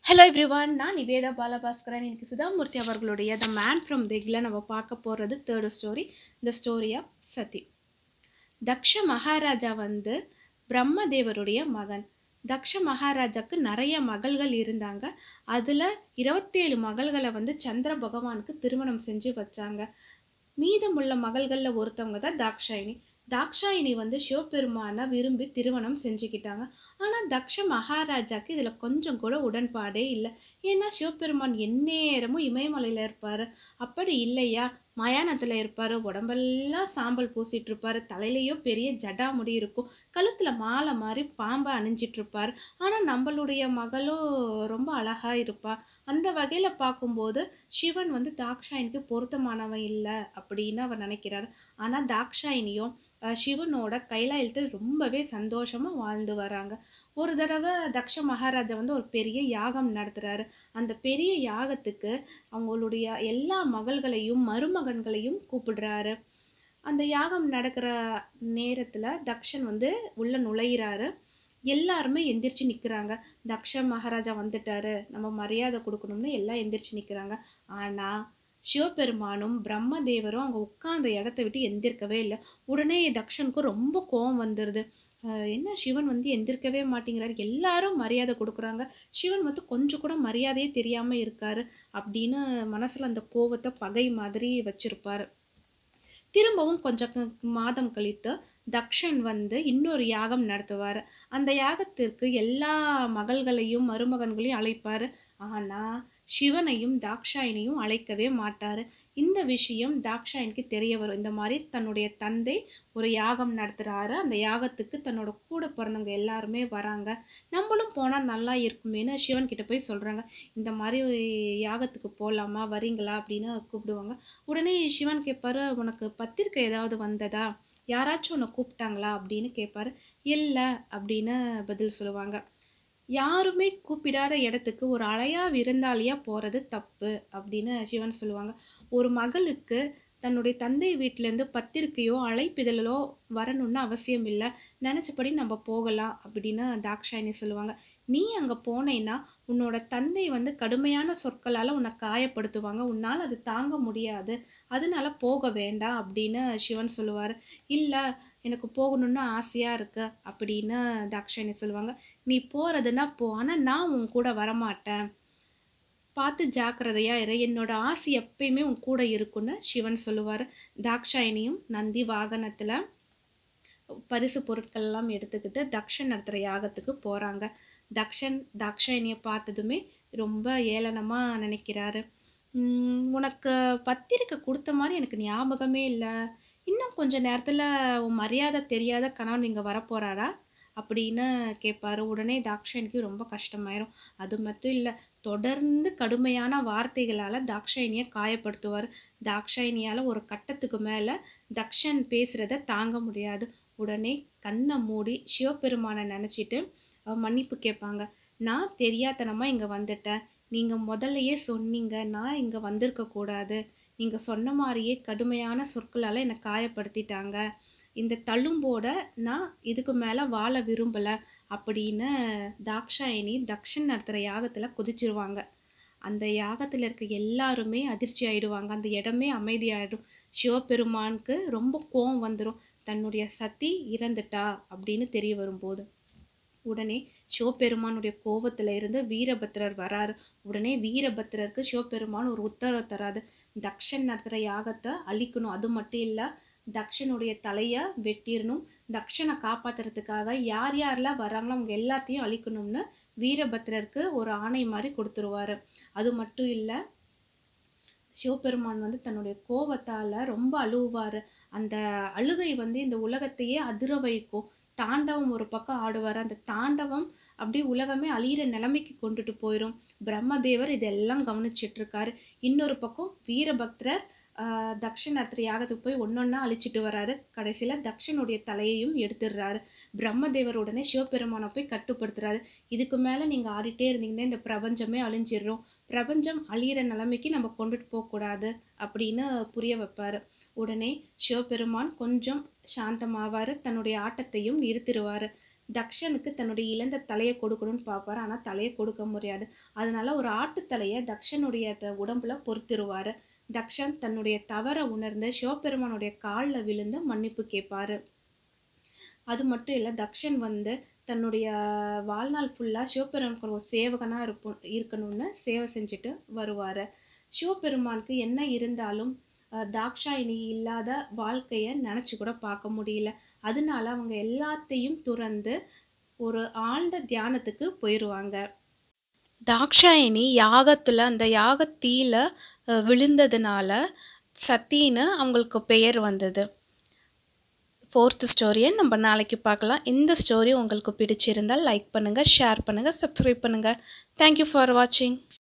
hello everyone நான் நிவேதா பாலபாஸ்கரன் இன்னைக்கு சுதாமூர்த்தி அவர்களுடைய த மேன் ஃப்ரம் திக்ல நம்ம பார்க்க போகிறது third story the story of Sati Daksha Maharaja வந்து பிரம்மதேவருடைய மகன் தக்ஷ மகாராஜாக்கு நிறைய மகள்கள் இருந்தாங்க அதில் இருபத்தேழு மகள்களை வந்து சந்திர பகவானுக்கு திருமணம் செஞ்சு வச்சாங்க மீதமுள்ள மகள்களில் ஒருத்தவங்க தான் தாக்ஷாயினி தாக்ஷாயினி வந்து சிவபெருமானை விரும்பி திருமணம் செஞ்சுக்கிட்டாங்க ஆனால் தக்ஷ மகாராஜாக்கு இதில் கொஞ்சம் கூட உடன்பாடே இல்லை ஏன்னா சிவபெருமான் எந்நேரமும் இமயமலையில் இருப்பார் அப்படி இல்லையா மயானத்தில் இருப்பார் உடம்பெல்லாம் சாம்பல் பூசிட்டு இருப்பாரு தலையிலையும் பெரிய ஜடாமுடி இருக்கும் கழுத்தில் மாலை மாதிரி பாம்பை அணிஞ்சிட்டு இருப்பார் ஆனால் நம்மளுடைய மகளும் ரொம்ப அழகாக இருப்பா அந்த வகையில் பார்க்கும்போது சிவன் வந்து தாக்ஷாயினிக்கு பொருத்தமானவன் இல்லை அப்படின்னு அவர் நினைக்கிறார் ஆனால் தாக்ஷாயினியும் அஹ், சிவனோட கைலாயத்தில் ரொம்பவே சந்தோஷமா வாழ்ந்து வராங்க ஒரு தடவை தக்ஷ மகாராஜா வந்து ஒரு பெரிய யாகம் நடத்துறாரு அந்த பெரிய யாகத்துக்கு அவங்களுடைய எல்லா மகள்களையும் மருமகன்களையும் கூப்பிடுறாரு அந்த யாகம் நடக்கிற நேரத்துல தக்ஷன் வந்து உள்ள நுழையிறாரு எல்லாருமே எந்திரிச்சு நிக்கிறாங்க தக்ஷ மகாராஜா வந்துட்டாரு நம்ம மரியாதை கொடுக்கணும்னு எல்லாம் எந்திரிச்சு நிக்கிறாங்க ஆனா சிவபெருமானும் பிரம்மதேவரும் அவங்க உட்கார்ந்த இடத்த விட்டு எந்திரிக்கவே இல்லை உடனே தக்ஷனுக்கு ரொம்ப கோவம் வந்துடுது அஹ் என்ன சிவன் வந்து எந்திரிக்கவே மாட்டேங்கிறாரு எல்லாரும் மரியாதை கொடுக்குறாங்க சிவன் வந்து கொஞ்சம் கூட மரியாதையே தெரியாம இருக்காரு அப்படின்னு மனசுல அந்த கோவத்தை பகை மாதிரி வச்சிருப்பாரு திரும்பவும் கொஞ்சம் க- மாதம் கழித்து தக்ஷன் வந்து இன்னொரு யாகம் நடத்துவார் அந்த யாகத்திற்கு எல்லா மகள்களையும் மருமகன்களையும் அழைப்பார் ஆனா சிவனையும் தாக்ஷாயினையும் அழைக்கவே மாட்டாரு இந்த விஷயம் தாக்ஷாயனுக்கு தெரிய வரும் இந்த மாதிரி தன்னுடைய தந்தை ஒரு யாகம் நடத்துறாரு அந்த யாகத்துக்கு தன்னோட கூட பிறந்தவங்க எல்லாருமே வராங்க நம்மளும் போனா நல்லா இருக்குமேன்னு சிவன் கிட்ட போய் சொல்றாங்க இந்த மாதிரி யாகத்துக்கு போகலாமா வரீங்களா அப்படின்னு கூப்பிடுவாங்க உடனே சிவன் கேட்பாரு உனக்கு பத்திரிக்கை ஏதாவது வந்ததா யாராச்சும் உன்னை கூப்பிட்டாங்களா அப்படின்னு கேட்பாரு இல்லை அப்படின்னு பதில் சொல்லுவாங்க யாருமே கூப்பிடாத இடத்துக்கு ஒரு அலையா விருந்தாளியா போறது தப்பு அப்படின்னு சிவன் சொல்லுவாங்க ஒரு மகளுக்கு தன்னுடைய தந்தை வீட்டிலேருந்து பத்திரிக்கையோ அழைப்பிதழோ வரணும்னு அவசியம் இல்லை நினச்சபடி நம்ம போகலாம் அப்படின்னு தாக்ஷாயினி சொல்லுவாங்க நீ அங்கே போனேன்னா உன்னோட தந்தை வந்து கடுமையான சொற்களால் உன்னை காயப்படுத்துவாங்க உன்னால் அது தாங்க முடியாது அதனால போக வேண்டாம் அப்படின்னு சிவன் சொல்லுவார் இல்லை எனக்கு போகணும்னு ஆசையாக இருக்கு அப்படின்னு தாக்ஷாயினி சொல்லுவாங்க நீ போறதுன்னா போ ஆனால் நான் உன் கூட வரமாட்டேன் பார்த்து ஜாக்கிரதையா இரு என்னோட ஆசை எப்பயுமே உன் கூட இருக்குன்னு சிவன் சொல்லுவார் தாக்ஷாயினியும் நந்தி வாகனத்துல பரிசு பொருட்கள் எல்லாம் எடுத்துக்கிட்டு தக்ஷன் நடத்துகிற யாகத்துக்கு போறாங்க தக்ஷன் தாக்ஷாயினியை பார்த்ததுமே ரொம்ப ஏளனமா நினைக்கிறாரு "உம், உனக்கு பத்திரிக்கை கொடுத்த மாதிரி எனக்கு ஞாபகமே இல்லை இன்னும் கொஞ்ச நேரத்துல உன் மரியாதை தெரியாத கணவன் இங்க வரப்போறாரா அப்படின்னு கேட்பாரு உடனே தாக்ஷாயனிக்கு ரொம்ப கஷ்டமாயிரும் அது மட்டும் இல்லை தொடர்ந்து கடுமையான வார்த்தைகளால தாக்ஷாயினியை காயப்படுத்துவார் தாக்ஷாயினியால ஒரு கட்டத்துக்கு மேல தக்ஷன் பேசுறத தாங்க முடியாது உடனே கண்ணை மூடி சிவபெருமானை நினைச்சிட்டு அஹ், மன்னிப்பு கேட்பாங்க நான் தெரியாத்தனமா இங்க வந்துட்டேன் நீங்க முதல்லயே சொன்னீங்க நான் இங்க வந்திருக்க கூடாது நீங்க சொன்ன மாதிரியே கடுமையான சொற்களால என்னை காயப்படுத்திட்டாங்க இந்த தழும்போட நான் இதுக்கு மேல வாழ விரும்பல அப்படின்னு தாக்ஷாயினி தக்ஷன் நடத்துகிற யாகத்துல குதிச்சிருவாங்க அந்த யாகத்துல இருக்க எல்லாருமே அதிர்ச்சி ஆயிடுவாங்க அந்த இடமே அமைதியாயிடும் சிவபெருமானுக்கு ரொம்ப கோவம் வந்துடும் தன்னுடைய சதி இறந்துட்டா அப்படின்னு தெரிய வரும்போது உடனே சிவபெருமானுடைய கோவத்துல இருந்து வீரபத்திரர் வராரு உடனே வீரபத்திரருக்கு சிவபெருமான் ஒரு உத்தரவு தராது தக்ஷன் நடத்துற யாகத்தை அழிக்கணும் அது மட்டும் இல்ல தக்ஷனுடைய தலைய வெட்டிடணும் தக்ஷனை காப்பாத்துறதுக்காக யார் யாரெல்லாம் வராங்களோ அவங்க எல்லாத்தையும் அழிக்கணும்னு வீரபத்திரருக்கு ஒரு ஆணை மாதிரி கொடுத்துருவாரு அது மட்டும் இல்ல சிவபெருமான் வந்து தன்னுடைய கோபத்தால ரொம்ப அழுவாரு அந்த அழுகை வந்து இந்த உலகத்தையே அதிர வைக்கும் தாண்டவம் ஒரு பக்கம் ஆடுவார் அந்த தாண்டவம் அப்படியே உலகமே அழியிற நிலைமைக்கு கொண்டுட்டு போயிடும் பிரம்மதேவர் இதெல்லாம் கவனிச்சிட்டு இருக்காரு இன்னொரு பக்கம் வீரபக்தர் ஆஹ் தக்ஷன் நடத்துற யாகத்துக்கு போய் ஒன்னொன்னா அழிச்சிட்டு வராரு கடைசியில தக்ஷனுடைய தலையையும் எடுத்துடுறாரு பிரம்மதேவர் உடனே சிவபெருமானை போய் கட்டுப்படுத்துறாரு இதுக்கு மேல நீங்க ஆடிட்டே இருந்தீங்கன்னா இந்த பிரபஞ்சமே அழிஞ்சிடும் பிரபஞ்சம் அழியிற நிலைமைக்கு நம்ம கொண்டுட்டு போக கூடாது அப்படின்னு புரிய வைப்பாரு உடனே சிவபெருமான் கொஞ்சம் சாந்தமாவாரு தன்னுடைய ஆட்டத்தையும் நிறுத்திடுவாரு தக்ஷனுக்கு தன்னுடைய இழந்த தலையை கொடுக்கணும்னு பார்ப்பாரு ஆனால் தலையை கொடுக்க முடியாது அதனால ஒரு ஆட்டு தலையை தக்ஷனுடைய த- உடம்புல பொறுத்திருவாரு தக்ஷன் தன்னுடைய தவறை உணர்ந்து சிவபெருமானுடைய காலில் விழுந்து மன்னிப்பு கேட்பாரு அது மட்டும் இல்லை தக்ஷன் வந்து தன்னுடைய வாழ்நாள் ஃபுல்லாக சிவபெருமானுக்கு ஒரு சேவகனாக இருப்போம் இருக்கணும்னு சேவை செஞ்சுட்டு வருவார் சிவபெருமானுக்கு என்ன இருந்தாலும் அஹ், தாக்ஷாயினி இல்லாத வாழ்க்கையை நினச்சி கூட பார்க்க முடியல அதனால அவங்க எல்லாத்தையும் துறந்து ஒரு ஆழ்ந்த தியானத்துக்கு போயிடுவாங்க தாக்ஷாயினி யாகத்தில் அந்த யாகத்தீல அஹ், விழுந்ததுனால சத்தின்னு அவங்களுக்கு பெயர் வந்தது ஃபோர்த் ஸ்டோரியை நம்ம நாளைக்கு பார்க்கலாம் இந்த ஸ்டோரி உங்களுக்கு பிடிச்சிருந்தால் லைக் பண்ணுங்கள் ஷேர் பண்ணுங்கள் சப்ஸ்கிரைப் பண்ணுங்கள் தேங்க்யூ ஃபார் வாட்சிங்